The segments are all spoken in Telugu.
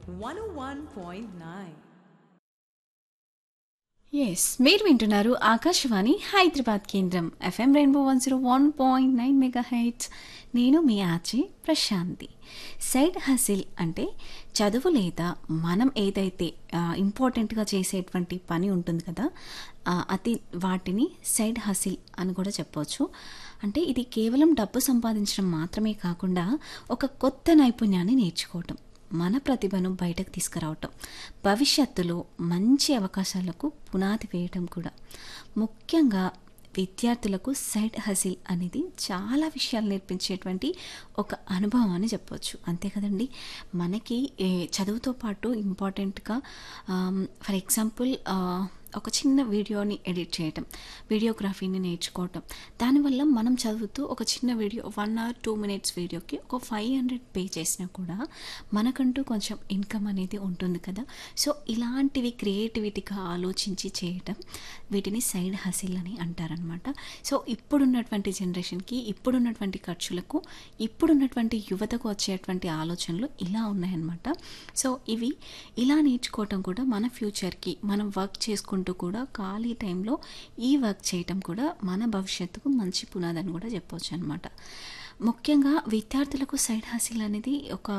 101.9. ఎస్ మీరు వింటున్నారు ఆకాశవాణి హైదరాబాద్ కేంద్రం FM rainbow one zero one point nine mega heights నేను మీ ఆచి ప్రశాంతి సైడ్ హసిల్ అంటే చదువు లేదా మనం ఏదైతే ఇంపార్టెంట్గా చేసేటువంటి పని ఉంటుంది కదా ఆ, అది వాటిని సైడ్ హసిల్ అని కూడా చెప్పవచ్చు అంటే ఇది కేవలం డబ్బు సంపాదించడం మాత్రమే కాకుండా ఒక కొత్త నైపుణ్యాన్ని నేర్చుకోవటం మన ప్రతిభను బయటకు తీసుకురావటం భవిష్యత్తులో మంచి అవకాశాలకు పునాది వేయటం కూడా ముఖ్యంగా విద్యార్థులకు సైడ్ హసిల్ అనేది చాలా విషయాలు నేర్పించేటువంటి ఒక అనుభవం అని చెప్పవచ్చు అంతే కదండి మనకి ఏ, చదువుతో పాటు ఇంపార్టెంట్గా ఫర్ ఎగ్జాంపుల్ ఒక చిన్న వీడియోని ఎడిట్ చేయటం వీడియోగ్రఫీని నేర్చుకోవటం దానివల్ల మనం చదువుతూ ఒక చిన్న video one hour two minutes వీడియోకి ఒక ఫైవ్ హండ్రెడ్ పే చేసినా కూడా మనకంటూ కొంచెం ఇన్కమ్ అనేది ఉంటుంది కదా సో ఇలాంటివి క్రియేటివిటీగా ఆలోచించి చేయటం వీటిని సైడ్ హసిల్ అని అంటారనమాట సో ఇప్పుడున్నటువంటి జనరేషన్కి ఇప్పుడున్నటువంటి ఖర్చులకు ఇప్పుడున్నటువంటి యువతకు వచ్చేటువంటి ఆలోచనలు ఇలా ఉన్నాయన్నమాట సో ఇవి ఇలా నేర్చుకోవటం కూడా మన ఫ్యూచర్కి మనం వర్క్ చేసుకుంటూ కూడా ఖాళీ టైంలో ఈ వర్క్ చేయటం కూడా మన భవిష్యత్తుకు మంచి పునాదని కూడా చెప్పవచ్చు అనమాట ముఖ్యంగా విద్యార్థులకు సైడ్ హాసిల్ అనేది ఒక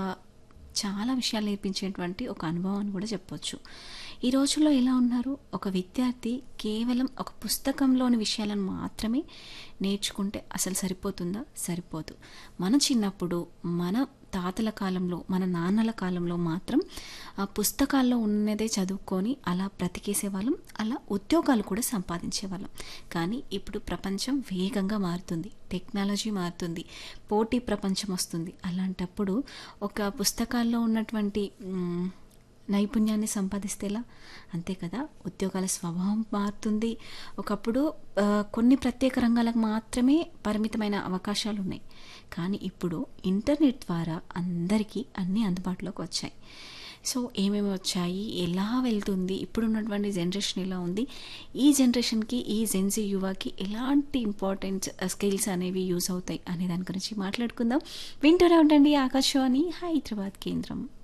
చాలా విషయాలు నేర్పించేటువంటి ఒక అనుభవం అని కూడా చెప్పొచ్చు ఈ రోజుల్లో ఎలా ఉన్నారు ఒక విద్యార్థి కేవలం ఒక పుస్తకంలోని విషయాలను మాత్రమే నేర్చుకుంటే అసలు సరిపోతుందా సరిపోదు మన చిన్నప్పుడు మన తాతల కాలంలో మన నాన్నల కాలంలో మాత్రం ఆ పుస్తకాల్లో ఉన్నదే చదువుకొని అలా బ్రతికేసేవాళ్ళం అలా ఉద్యోగాలు కూడా సంపాదించేవాళ్ళం కానీ ఇప్పుడు ప్రపంచం వేగంగా మారుతుంది టెక్నాలజీ మారుతుంది పోటీ ప్రపంచం వస్తుంది అలాంటప్పుడు ఒక పుస్తకాల్లో ఉన్నటువంటి మ్, నైపుణ్యాన్ని సంపాదిస్తే ఎలా అంతే కదా ఉద్యోగాల స్వభావం మారుతుంది ఒకప్పుడు ఆ, కొన్ని ప్రత్యేక రంగాలకు మాత్రమే పరిమితమైన అవకాశాలు ఉన్నాయి కానీ ఇప్పుడు ఇంటర్నెట్ ద్వారా అందరికీ అన్నీ అందుబాటులోకి వచ్చాయి సో ఏమేమి వచ్చాయి ఎలా వెళ్తుంది ఇప్పుడున్నటువంటి జనరేషన్ ఎలా ఉంది ఈ జనరేషన్కి ఈ జెన్సీ యువకి ఎలాంటి ఇంపార్టెంట్ స్కిల్స్ అనేవి యూజ్ అవుతాయి అనే దాని గురించి మాట్లాడుకుందాం వింటూనే ఉండండి ఆకాశవాణి హైదరాబాద్ కేంద్రం